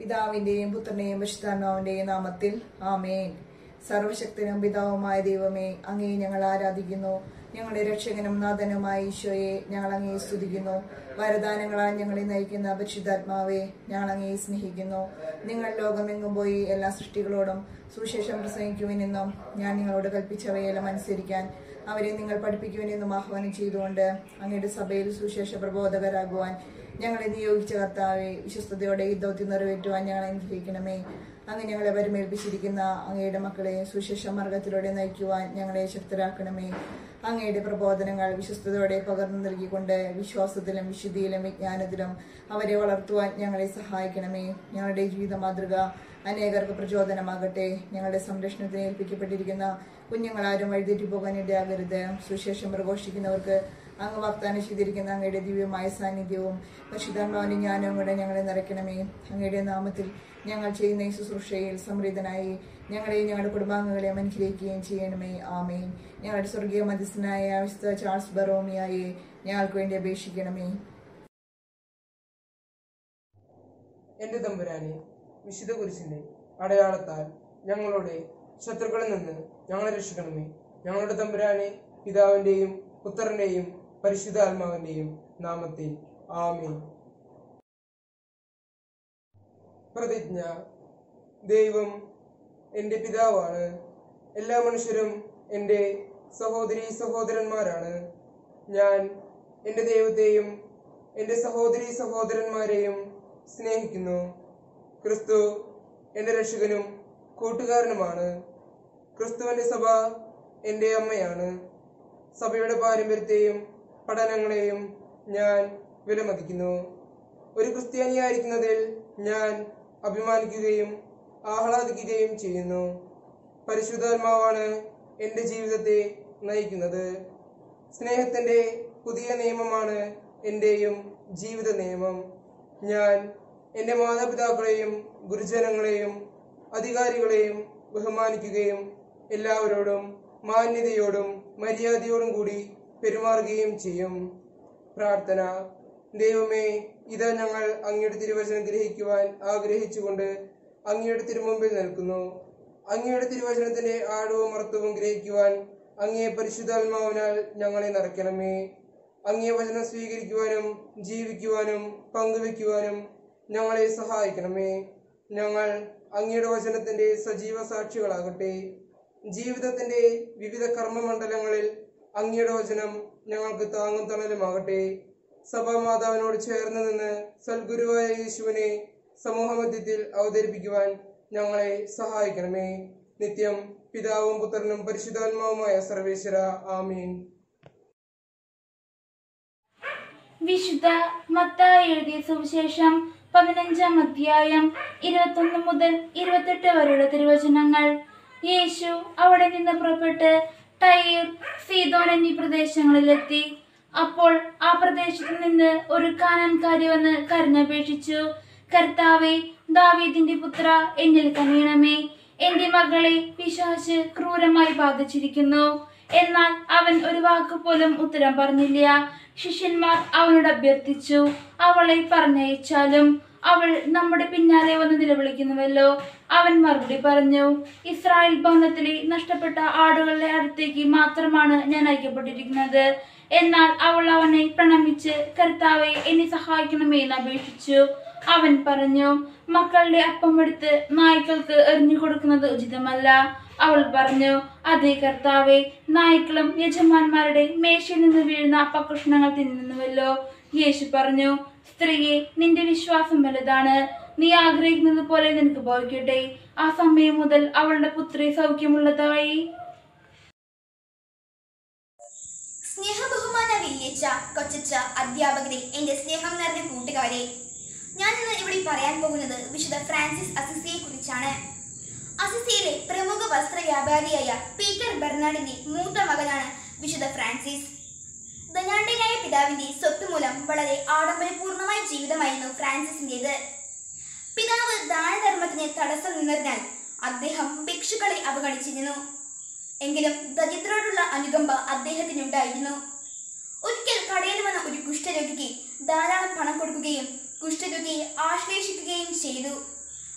പിതാവിന്റെയും പുത്രന്റെയും പരിശുദ്ധാത്മാവിന്റെയും നാമത്തിൽ ആമേൻ സർവശക്തനും പിതാവുമായ ദൈവമേ അങ്ങേ ഞങ്ങൾ ആരാധിക്കുന്നു ഞങ്ങളുടെ രക്ഷകനും നാഥനുമായ ഈശോയെ ഞങ്ങൾ അങ്ങേ സ്തുതിക്കുന്നു വരദാനങ്ങളാൽ ഞങ്ങളെ നയിക്കുന്ന പരിശുദ്ധാത്മാവെ ഞങ്ങൾ അങ്ങേ സ്നേഹിക്കുന്നു നിങ്ങൾ ലോകമെങ്ങും പോയി എല്ലാ സൃഷ്ടികളോടും സുവിശേഷം പ്രസംഗിക്കുവിനെന്നും ഞാൻ നിങ്ങളോട് കൽപ്പിച്ചവയെല്ലാം അനുസരിക്കാൻ അവരെ നിങ്ങൾ പഠിപ്പിക്കുവിനെന്നും ആഹ്വാനം ചെയ്തുകൊണ്ട് അങ്ങയുടെ സഭയിൽ സുവിശേഷ പ്രബോധകരാകുവാൻ ഞങ്ങളെ നിയോഗിച്ച കർത്താവെ വിശ്വസ്തയോടെ ഈ ദൗത്യം നിറവേറ്റുവാൻ ഞങ്ങളെ അനുഗ്രഹിക്കണമേ അങ്ങ് ഞങ്ങളെ പരിമേൽപ്പിച്ചിരിക്കുന്ന അങ്ങയുടെ മക്കളെ സുശേഷ മാർഗത്തിലൂടെ നയിക്കുവാൻ ഞങ്ങളെ ശക്തരാക്കണമേ അങ്ങയുടെ പ്രബോധനങ്ങൾ വിശ്വസ്തയോടെ പകർന്നു നൽകിക്കൊണ്ട് വിശ്വാസത്തിലും വിശുദ്ധിയിലും വിജ്ഞാനത്തിലും അവരെ വളർത്തുവാൻ ഞങ്ങളെ സഹായിക്കണമേ ഞങ്ങളുടെ ജീവിത മാതൃക അനേകർക്ക് പ്രചോദനമാകട്ടെ ഞങ്ങളുടെ സംരക്ഷണത്തിന് ഏൽപ്പിക്കപ്പെട്ടിരിക്കുന്ന കുഞ്ഞുങ്ങളാരും വഴിതെറ്റി പോകാൻ ഇടയാകരുത് സുശേഷം പ്രഘോഷിക്കുന്നവർക്ക് അങ്ങ് വാഗ്ദാനം ചെയ്തിരിക്കുന്ന അങ്ങയുടെ ദിവ്യമായ സാന്നിധ്യവും പരിശുദ്ധാത്മാവിന്റെ ജ്ഞാനവും കൂടെ ഞങ്ങളെ നിറയ്ക്കണമേ അങ്ങയുടെ നാമത്തിൽ ഞങ്ങൾ ചെയ്യുന്ന ഈ ശുശ്രൂഷയിൽ സമൃദ്ധനായി ഞങ്ങളെയും ഞങ്ങളുടെ കുടുംബാംഗങ്ങളെയും അനുഗ്രഹിക്കുകയും ചെയ്യണമേ ആമേൻ ഞങ്ങളുടെ സ്വർഗീയ മധ്യസ്ഥനായ വിശുദ്ധ ചാൾസ് ബറോമിയായി ഞങ്ങൾക്ക് വേണ്ടി അപേക്ഷിക്കണമേ എന്റെ തമ്പുരാനെ വിശുദ്ധ കുരിശിന്റെ അടയാളത്താൽ ഞങ്ങളുടെ ശത്രുക്കളിൽ നിന്ന് ഞങ്ങളെ രക്ഷിക്കണമേ ഞങ്ങളുടെ തമ്പുരാനെ പിതാവിന്റെയും പുത്രന്റെയും പരിശുദ്ധാത്മാവിന്റെയും നാമത്തിൽ ആമീൻ പ്രതിജ്ഞ ദൈവം എൻ്റെ പിതാവാണ് എല്ലാ മനുഷ്യരും എൻ്റെ സഹോദരി സഹോദരന്മാരാണ് ഞാൻ എൻ്റെ ദൈവത്തെയും എൻ്റെ സഹോദരി സഹോദരന്മാരെയും സ്നേഹിക്കുന്നു ക്രിസ്തു എൻ്റെ രക്ഷകനും കൂട്ടുകാരനുമാണ് ക്രിസ്തുവിൻ്റെ സഭ എൻ്റെ അമ്മയാണ് സഭയുടെ പാരമ്പര്യത്തെയും പഠനങ്ങളെയും ഞാൻ വിലമതിക്കുന്നു ഒരു ക്രിസ്ത്യാനിയായിരിക്കുന്നതിൽ ഞാൻ അഭിമാനിക്കുകയും ആഹ്ലാദിക്കുകയും ചെയ്യുന്നു പരിശുദ്ധാത്മാവാണ് എൻ്റെ ജീവിതത്തെ നയിക്കുന്നത് സ്നേഹത്തിൻ്റെ പുതിയ നിയമമാണ് എൻ്റെയും ജീവിത നിയമം ഞാൻ എൻ്റെ മാതാപിതാക്കളെയും ഗുരുജനങ്ങളെയും അധികാരികളെയും ബഹുമാനിക്കുകയും എല്ലാവരോടും മാന്യതയോടും മര്യാദയോടും കൂടി പെരുമാറുകയും ചെയ്യും പ്രാർത്ഥന ദൈവമേ ഇതാ ഞങ്ങൾ അങ്ങയുടെ തിരുവചനം ഗ്രഹിക്കുവാൻ ആഗ്രഹിച്ചുകൊണ്ട് അങ്ങയുടെ തിരുമുമ്പിൽ നിൽക്കുന്നു അങ്ങയുടെ തിരുവചനത്തിന്റെ ആഴവും അർത്ഥവും ഗ്രഹിക്കുവാൻ അങ്ങേ പരിശുദ്ധാത്മാവിനാൽ ഞങ്ങളെ നിറയ്ക്കണമേ അങ്ങേ വചനം സ്വീകരിക്കുവാനും ജീവിക്കുവാനും പങ്കുവെക്കുവാനും ഞങ്ങളെ സഹായിക്കണമേ ഞങ്ങൾ അങ്ങയുടെ വചനത്തിന്റെ സജീവ സാക്ഷികളാകട്ടെ ജീവിതത്തിന്റെ വിവിധ കർമ്മമണ്ഡലങ്ങളിൽ അങ്ങയുടെ വചനം ഞങ്ങൾക്ക് താങ്ങും തണലുമാകട്ടെ സഭാമാതാവിനോട് ചേർന്ന് നിന്ന് സൽഗുരുവായ യേശുവിനെ സമൂഹമധ്യത്തിൽ അവതരിപ്പിക്കുവാൻ ഞങ്ങളെ സഹായിക്കണമേ നിത്യം പിതാവും പുത്രനും പരിശുദ്ധാത്മാവുമായ സർവേശ്വര ആമീൻ വിശുദ്ധ മത്തായി എഴുതിയ സുവിശേഷം പതിനഞ്ചാം അധ്യായം ഇരുപത്തൊന്ന് മുതൽ ഇരുപത്തെട്ട് വരെയുള്ള തിരുവചനങ്ങൾ യേശു അവിടെ നിന്ന് പുറപ്പെട്ട് ടൈർ സീതോൻ എന്നീ പ്രദേശങ്ങളിലെത്തി അപ്പോൾ ആ പ്രദേശത്ത് നിന്ന് ഒരു കാനാൻകാരി വന്ന് കരഞ്ഞപേക്ഷിച്ചു കർത്താവെ ദാവീദിന്റെ പുത്ര എന്നിൽ കനിയണമേ എന്റെ മകളെ പിശാച് ക്രൂരമായി ബാധിച്ചിരിക്കുന്നു എന്നാൽ അവൻ ഒരു വാക്ക് പോലും ഉത്തരം പറഞ്ഞില്ല ശിഷ്യന്മാർ അവനോട് അഭ്യർത്ഥിച്ചു അവളെ പറഞ്ഞയച്ചാലും അവൾ നമ്മുടെ പിന്നാലെ വന്ന് നിലവിളിക്കുന്നുവല്ലോ അവൻ മറുപടി പറഞ്ഞു ഇസ്രായേൽ ഭവനത്തിലെ നഷ്ടപ്പെട്ട ആടുകളുടെ അടുത്തേക്ക് മാത്രമാണ് ഞാൻ അയക്കപ്പെട്ടിരിക്കുന്നത് എന്നാൽ അവൾ അവനെ പ്രണമിച്ച് കർത്താവെ എന്നെ സഹായിക്കണമേ എന്ന് അപേക്ഷിച്ചു അവൻ പറഞ്ഞു മക്കളുടെ അപ്പം എടുത്ത് നായ്ക്കൾക്ക് എറിഞ്ഞു കൊടുക്കുന്നത് ഉചിതമല്ല അവൾ പറഞ്ഞു അതേ കർത്താവെ നായ്ക്കളും യജമാന്മാരുടെ മേശയിൽ നിന്ന് വീഴുന്ന അപ്പകൃഷ്ണങ്ങൾ തിന്നുന്നുവല്ലോ യേശു പറഞ്ഞു സ്ത്രീയെ നിന്റെ വിശ്വാസം വലുതാണ് നീ ആഗ്രഹിക്കുന്നത് പോലെ നിനക്ക് ഭവിക്കട്ടെ ആ സമയം മുതൽ അവളുടെ പുത്രി സൗഖ്യമുള്ളതായി സ്നേഹബഹുമാന വല്യച്ച കൊച്ചച്ച അധ്യാപകരെ എന്റെ സ്നേഹം നിറഞ്ഞ കൂട്ടുകാരെ ഞാൻ ഇന്ന് ഇവിടെ പറയാൻ പോകുന്നത് വിശുദ്ധ ഫ്രാൻസിസ് അസിസിയെ കുറിച്ചാണ് അസിസിയിലെ പ്രമുഖ വസ്ത്ര വ്യാപാരിയായ പീറ്റർ ബെർണാഡിന്റെ മൂത്ത മകനാണ് വിശുദ്ധ ഫ്രാൻസിസ് ധനാഢ്യനായ പിതാവിന്റെ സ്വത്ത് മൂലം വളരെ ആഡംബരപൂർണമായ ജീവിതമായിരുന്നു ഫ്രാൻസിസിന്റേത് പിതാവ് ദാനധർമ്മത്തിന് തടസ്സം നിന്നതിനാൽ അദ്ദേഹം ഭിക്ഷുക്കളെ അവഗണിച്ചിരുന്നു എങ്കിലും ദരിദ്രരോടുള്ള അനുകമ്പ അദ്ദേഹത്തിനുണ്ടായിരുന്നു ഒരിക്കൽ കടയിൽ വന്ന ഒരു കുഷ്ഠരോഗിക്ക് ധാരാളം പണം കൊടുക്കുകയും കുഷ്ഠരോഗിയെ ആശ്ലേഷിക്കുകയും ചെയ്തു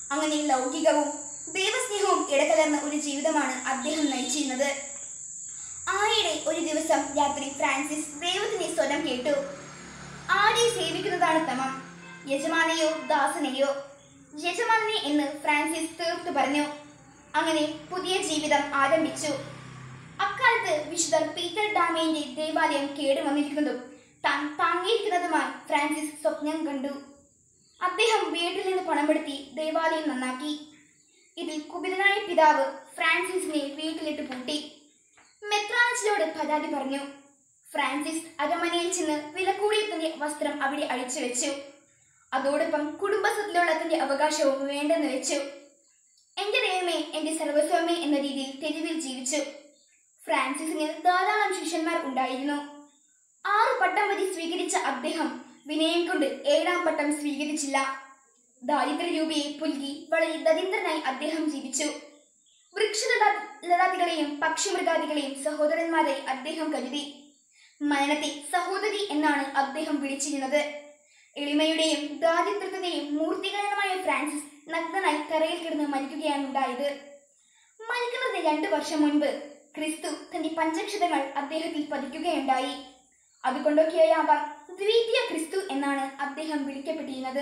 അങ്ങനെ ലൗകികവും ദൈവസ്നേഹവും ഇടകലർന്ന ഒരു ജീവിതമാണ് അദ്ദേഹം നയിച്ചിരുന്നത് ആയിടെ ഒരു ദിവസം രാത്രി ഫ്രാൻസിസ് ദൈവത്തിന്റെ സ്വരം കേട്ടു ആരെ സേവിക്കുന്നതാണ് തമം യജമാനെയോ ദാസനെയോ യജമാനെ എന്ന് ഫ്രാൻസിസ് തീർത്തു പറഞ്ഞു അങ്ങനെ പുതിയ ജീവിതം ആരംഭിച്ചു അക്കാലത്ത് വിശുദ്ധർ പീറ്റർ ഡാമേന്റെ ദേവാലയം കേടുവന്നിരിക്കുന്നതും താൻ താങ്ങിയിരിക്കുന്നതുമായി ഫ്രാൻസിസ് സ്വപ്നം കണ്ടു അദ്ദേഹം വീട്ടിൽ നിന്ന് പണമെടുത്തി ദേവാലയം നന്നാക്കി ഇതിൽ കുപിതനായ പിതാവ് ഫ്രാൻസിസിനെ വീട്ടിലിട്ട് പൂട്ടി മെത്രാനച്ചിനോട് പരാതി പറഞ്ഞു ഫ്രാൻസിസ് അരമനയിൽ ചെന്ന് വില കൂടിയ തന്റെ വസ്ത്രം അവിടെ അഴിച്ചു വെച്ചു അതോടൊപ്പം കുടുംബസ്വത്തിലുള്ള തന്റെ അവകാശവും വേണ്ടെന്ന് വെച്ചു എന്റെ ദൈവമേ എന്റെ സർവസ്വമേ എന്ന രീതിയിൽ തെരുവിൽ ജീവിച്ചു ഫ്രാൻസിസിന് ധാരാളം ശിഷ്യന്മാർ ഉണ്ടായിരുന്നു ആറ് പട്ടം വരി സ്വീകരിച്ച അദ്ദേഹം വിനയം കൊണ്ട് ഏഴാം പട്ടം സ്വീകരിച്ചില്ല ദാരിദ്ര്യരൂപിയെ പുൽകി വളരെ ദരിദ്രനായി അദ്ദേഹം ജീവിച്ചു വൃക്ഷലതാദികളെയും പക്ഷിമൃഗാദികളെയും സഹോദരന്മാരെ അദ്ദേഹം കരുതി മരണത്തെ സഹോദരി എന്നാണ് അദ്ദേഹം വിളിച്ചിരുന്നത് എളിമയുടെയും ദാരിദ്ര്യത്തിന്റെയും മൂർത്തികരണമായ ഫ്രാൻസിസ് നഗ്നനായി തറയിൽ കിടന്ന് മരിക്കുകയാണ് ഉണ്ടായത് മരിക്കുന്നതിന് രണ്ടു വർഷം മുൻപ് ക്രിസ്തു തന്റെ പഞ്ചക്ഷതങ്ങൾ അദ്ദേഹത്തിൽ പതിക്കുകയുണ്ടായി അതുകൊണ്ടൊക്കെയാവാം ദ്വിതീയ ക്രിസ്തു എന്നാണ് അദ്ദേഹം വിളിക്കപ്പെട്ടിരുന്നത്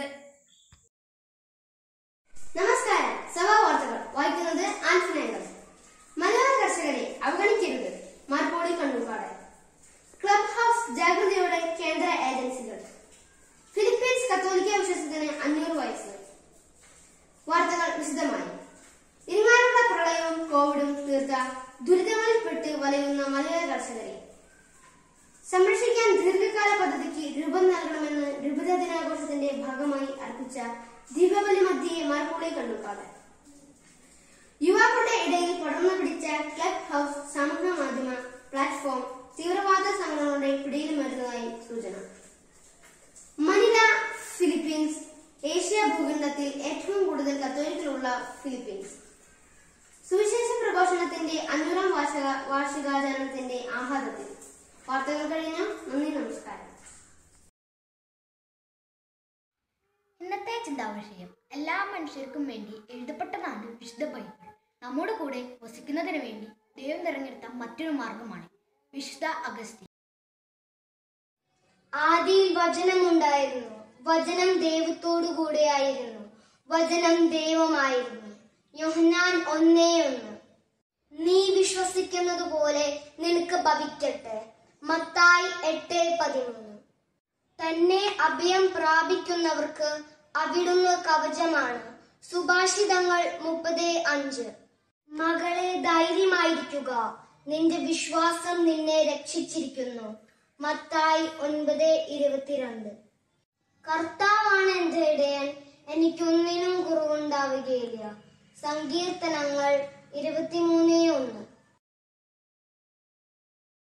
നമസ്കാരം സഭാ വാർത്തകൾ വായിക്കുന്നത് ആൻഫിനേങ്കർ മലയാള കർഷകരെ അവഗണിക്കരുത് മാർപ്പോളി കണ്ണൂക്കാട് ക്ലബ് ഹൗസ് ജാഗ്രതയോടെ കേന്ദ്ര ഏജൻസികൾ ഫിലിപ്പീൻസ് കത്തോലിക്ക വിശ്വാസത്തിന് അഞ്ഞൂറ് വയസ്സ് വാർത്തകൾ വിശദമായി ഇരിങ്ങാലുള്ള പ്രളയവും കോവിഡും തീർത്ത ദുരിതങ്ങളിൽപ്പെട്ട് വലയുന്ന മലയാള കർഷകരെ സംരക്ഷിക്കാൻ ദീർഘകാല പദ്ധതിക്ക് രൂപം നൽകണമെന്ന് രൂപത ദിനാഘോഷത്തിന്റെ ഭാഗമായി അർപ്പിച്ച ദീപാവലി മധ്യയെ മാർക്കോളി കണ്ണുക്കാട് യുവാക്കളുടെ ഇടയിൽ പടർന്നു പിടിച്ച ക്ലബ് ഹൗസ് സാമൂഹ്യ മാധ്യമ പ്ലാറ്റ്ഫോം തീവ്രവാദ സംഘടനകളുടെ പിടിയിൽ വരുന്നതായി സൂചന മനില ഫിലിപ്പീൻസ് ഏഷ്യ ഭൂഖണ്ഡത്തിൽ ഏറ്റവും കൂടുതൽ കത്തോലിക്കലുള്ള ഫിലിപ്പീൻസ് സുവിശേഷ പ്രഘോഷണത്തിന്റെ അഞ്ഞൂറാം വാർഷിക വാർഷികാചരണത്തിന്റെ ആഹ്ലാദത്തിൽ വാർത്തകൾ കഴിഞ്ഞു നന്ദി നമസ്കാരം ഇന്നത്തെ ചിന്താവിഷയം എല്ലാ മനുഷ്യർക്കും വേണ്ടി എഴുതപ്പെട്ടതാണ് വിശുദ്ധ ബൈബിൾ നമ്മുടെ കൂടെ വസിക്കുന്നതിന് വേണ്ടി ദൈവം തിരഞ്ഞെടുത്ത മറ്റൊരു മാർഗമാണ് വിശുദ്ധ അഗസ്തി ആദിയിൽ വചനമുണ്ടായിരുന്നു വചനം ദൈവത്തോടു കൂടെയായിരുന്നു വചനം ദൈവമായിരുന്നു യോഹന്നാൻ ഒന്നേ ഒന്ന് നീ വിശ്വസിക്കുന്നത് പോലെ നിനക്ക് ഭവിക്കട്ടെ മത്തായി എട്ട് പതിമൂന്ന് തന്നെ അഭയം പ്രാപിക്കുന്നവർക്ക് അവിടുന്ന് കവചമാണ് സുഭാഷിതങ്ങൾ മുപ്പത് അഞ്ച് മകളെ ധൈര്യമായിരിക്കുക നിന്റെ വിശ്വാസം നിന്നെ രക്ഷിച്ചിരിക്കുന്നു മത്തായി ഒൻപത് ഇരുപത്തിരണ്ട് കർത്താവാണ് എന്റെ ഇടയൻ എനിക്കൊന്നിനും കുറവുണ്ടാവുകയില്ല സങ്കീർത്തനങ്ങൾ ഇരുപത്തിമൂന്ന് ഒന്ന്